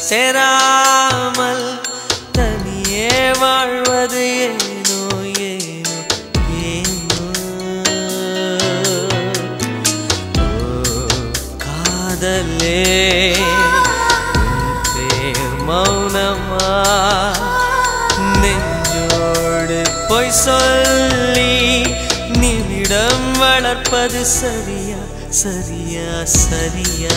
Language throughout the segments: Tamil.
சேராமல் தனியே வாழ்வது ஏனோ ஏனோ ஏனோ ஓ, காதலே உன் பேர் மௌனமா நெஞ்சோடு பொய் சொல்லி நிமிடம் வளர்ப்பது சரியா சரியா சரியா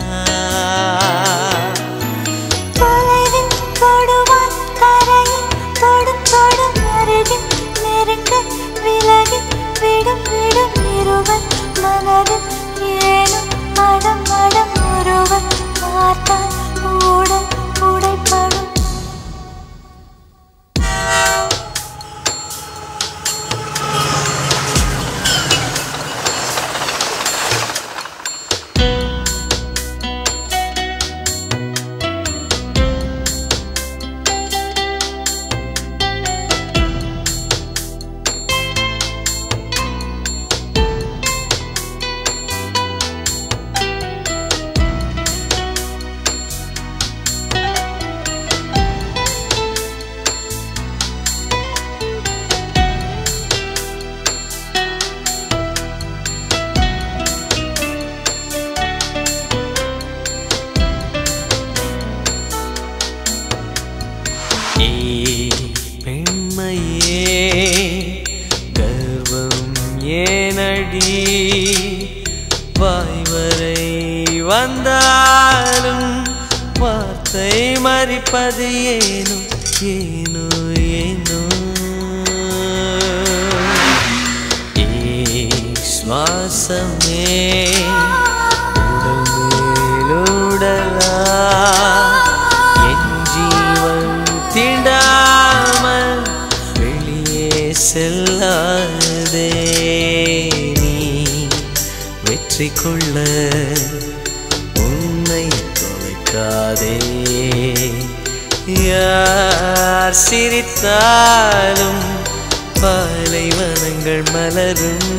தொலைவில் தொடுவான் கரையில் தொடும் தொடும் அருகில் நெருங்க விலகி விடும் விடும் இருவர் மனதில் ஏனும் மடம் மடம் ஒருவர் பார்த்தால் உடல் உடைப்படும் ஏ பெண்மையே கர்வம் ஏனடி வாய் வரை வந்தாலும் வார்த்தை மறிப்பது ஏனோ ஏனோ ஏனோ ஏ சுவாசமே உடலா என் ஜீவன் தீண்டாமல் வெளியே செல்லாதே நீ வெற்றி கொள்ள உன்னை தொலைக்காதே யார் சிரித்தாலும் பாலைவனங்கள் மலரும்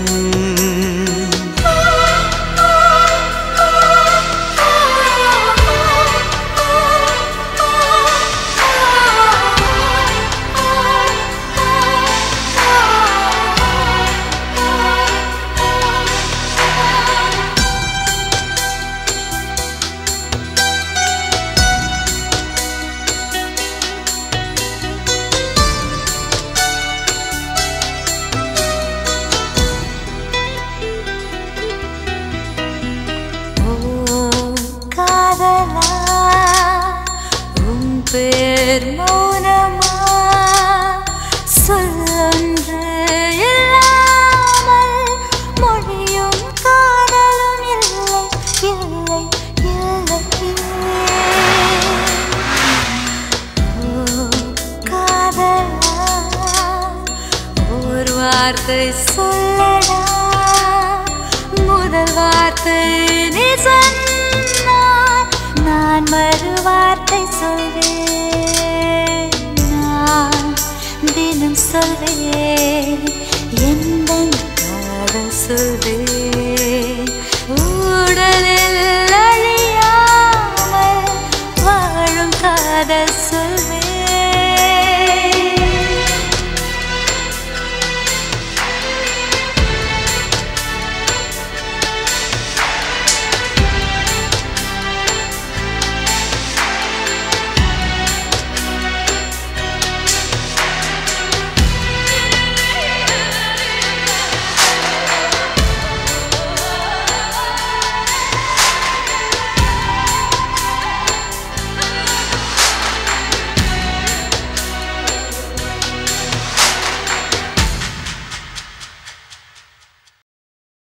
ஓ காதலா உன் பேர் மௌனமா சொல்லொன்று இல்லாமல் மொழியும் காதலும் இல்லை இல்லை இல்லை ஓ காதலா ஒரு வார்த்தை சொல்லடா முதல் வார்த்தை